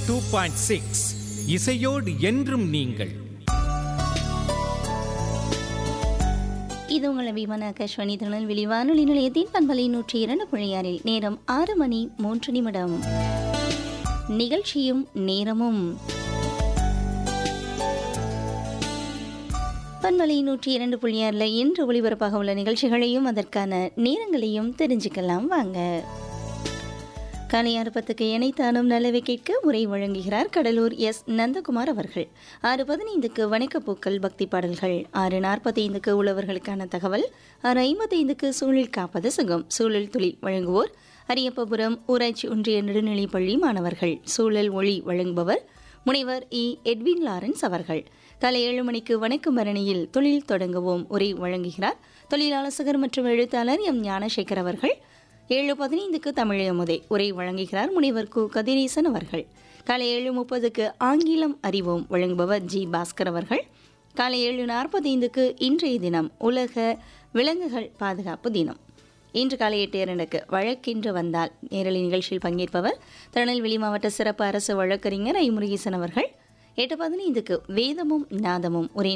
two point six இசையோடு என்றும் நீங்கள் இது உங்கள் அபிமான ஆகாஷ்வாணி திருநெல்வேலி வானொலி நிலையத்தின் பண்பலை நூற்றி இரண்டு புள்ளியாறில் நேரம் ஆறு மணி மூன்று நிமிடம் நிகழ்ச்சியும் நேரமும் பண்பலை நூற்றி இரண்டு புள்ளியாறில் இன்று ஒளிபரப்பாக உள்ள நிகழ்ச்சிகளையும் அதற்கான நேரங்களையும் தெரிஞ்சுக்கலாம் வாங்க காலை ஆறு பத்துக்கு இணைத்தானும் நல்லவை கேட்க உரை வழங்குகிறார் கடலூர் எஸ் நந்தகுமார் அவர்கள் ஆறு பதினைந்துக்கு வணக்கப்பூக்கள் பக்தி பாடல்கள் ஆறு நாற்பத்தைந்துக்கு உழவர்களுக்கான தகவல் ஆறு ஐம்பத்தைந்துக்கு சூழல் காப்பது சுகம் சூழல் தொழில் வழங்குவோர் அரியப்பபுரம் ஊராட்சி ஒன்றிய நெடுநிலைப்பள்ளி மாணவர்கள் சூழல் ஒளி வழங்குபவர் முனைவர் இ எட்வின் லாரன்ஸ் அவர்கள் காலை ஏழு மணிக்கு வணக்கம் பரணியில் தொழில் தொடங்குவோம் உரை வழங்குகிறார் தொழிலாளசகர் மற்றும் எழுத்தாளர் எம் ஞானசேகர் அவர்கள் ஏழு பதினைந்துக்கு தமிழமுதை உரை வழங்குகிறார் முனைவர் கு கதிரேசன் அவர்கள் காலை ஏழு முப்பதுக்கு ஆங்கிலம் அறிவோம் வழங்குபவர் ஜி பாஸ்கர் அவர்கள் காலை ஏழு நாற்பத்தைந்துக்கு இன்றைய தினம் உலக விலங்குகள் பாதுகாப்பு தினம் இன்று காலை எட்டு இரண்டுக்கு வழக்கென்று வந்தால் நேரலை நிகழ்ச்சியில் பங்கேற்பவர் திருநெல்வேலி மாவட்ட சிறப்பு அரசு வழக்கறிஞர் ஐ முருகேசன் அவர்கள் எட்டு பதினைந்துக்கு வேதமும் நாதமும் ஒரே